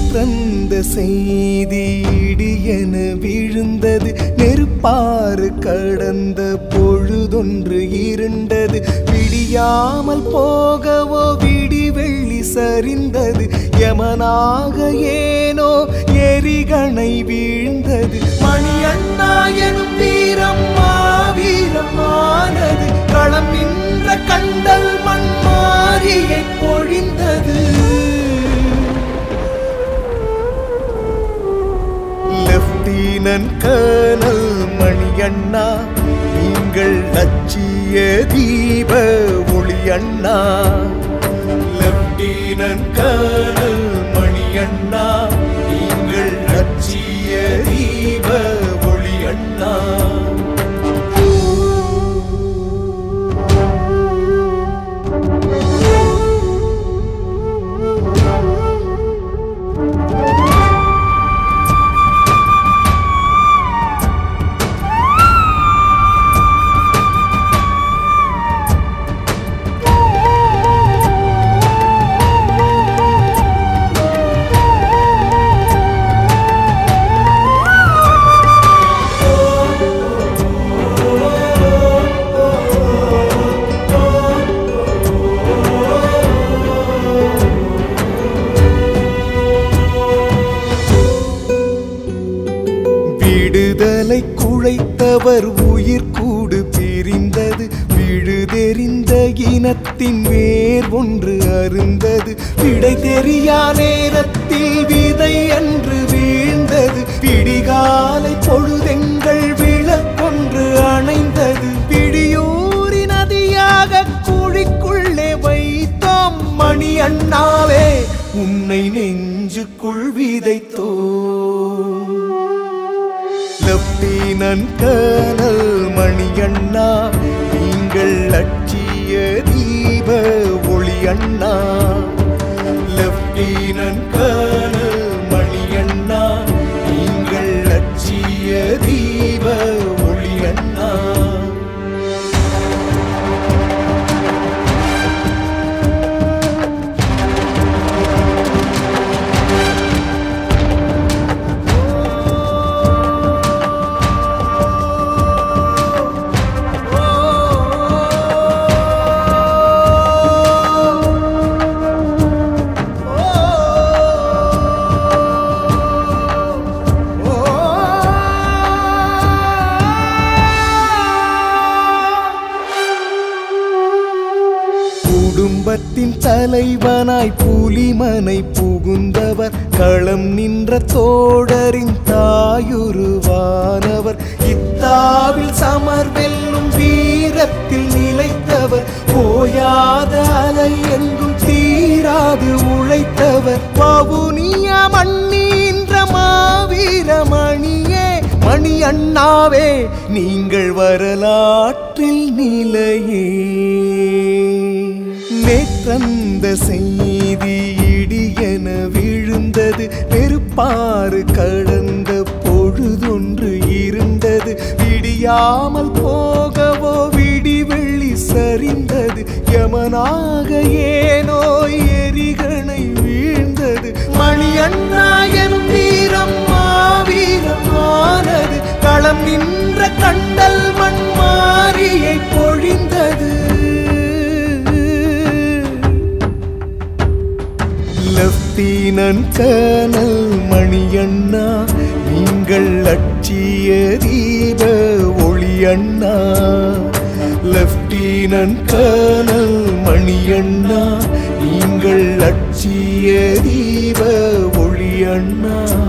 நேற்றந்த செய்தி இடியென விழுந்தது நெருப்பாறு கடந்த பொழுதொன்று இருண்டது விடியாமல் போகவோ விடி வெள்ளி சரிந்தது யமனாக ஏனோ எரிகணை வீழ்ந்தது மணி அண்ணா எனும் வீரம் மாவீரமானது களம் நின்ற கண்டல் மண் மாறியை பொழிந்தது லெப்டினன்ட் கர்னல் மணியண்ணா நீங்கள் லட்சிய தீப ஒளி அண்ணா லெப்டினன்ட் கர்னல் மணியண்ணா நீங்கள் லட்சிய தீப ஒளி அண்ணா விடுதலை குழைத்தவர் உயிர் கூடு பிரிந்தது விழுதெறிந்த இனத்தின் வேர் ஒன்று அருந்தது விடை தெரியா நேரத்தில் விதை அன்று வீழ்ந்தது விடிகாலை பொழுதெங்கள் விளக்கொன்று அணைந்தது பிடியூரி நதியாக குழிக்குள்ளே வைத்தோம் மணி அண்ணாவே உன்னை நெஞ்சுக்குள் விதைத்தோம் லெப்டினன்ட் கர்னல் மணியண்ணா நீங்கள் லட்சிய தீப ஒளி அண்ணா லெப்டினன்ட் கர்னல் மணியண்ணா நீங்கள் லட்சிய தீப ஒளி அண்ணா குடும்பத்தின் தலைவனாய் புலிமனை புகுந்தவர் களம் நின்ற தோழரின் தாயுருவானவர் இத்தாவில் சமர் வெல்லும் வீரத்தில் நிலைத்தவர் போயாத அலை எங்கும் தீராது உழைத்தவர் பவுனிய மண்ணீன்ற மாவீரமணியே மணி அண்ணாவே நீங்கள் வரலாற்றில் நிலையே நேற்றந்த செய்தி இடியென விழுந்தது நெருப்பாறு கடந்த பொழுதொன்று இருந்தது விடியாமல் போகவோ விடி வெள்ளி சரிந்தது யமனாக ஏனோ எரிகணை வீழ்ந்தது மணி அண்ணா எனும் வீரம் மாவீரமானது களம் நின்ற கண்டல் மண் மாறியை பொழிந்தது லெப்டினன்ட் கர்னல் மணியண்ணா நீங்கள் லட்சிய தீப ஒளி அண்ணா லெப்டினன்ட் கர்னல் மணியண்ணா நீங்கள் லட்சிய தீப ஒளி அண்ணா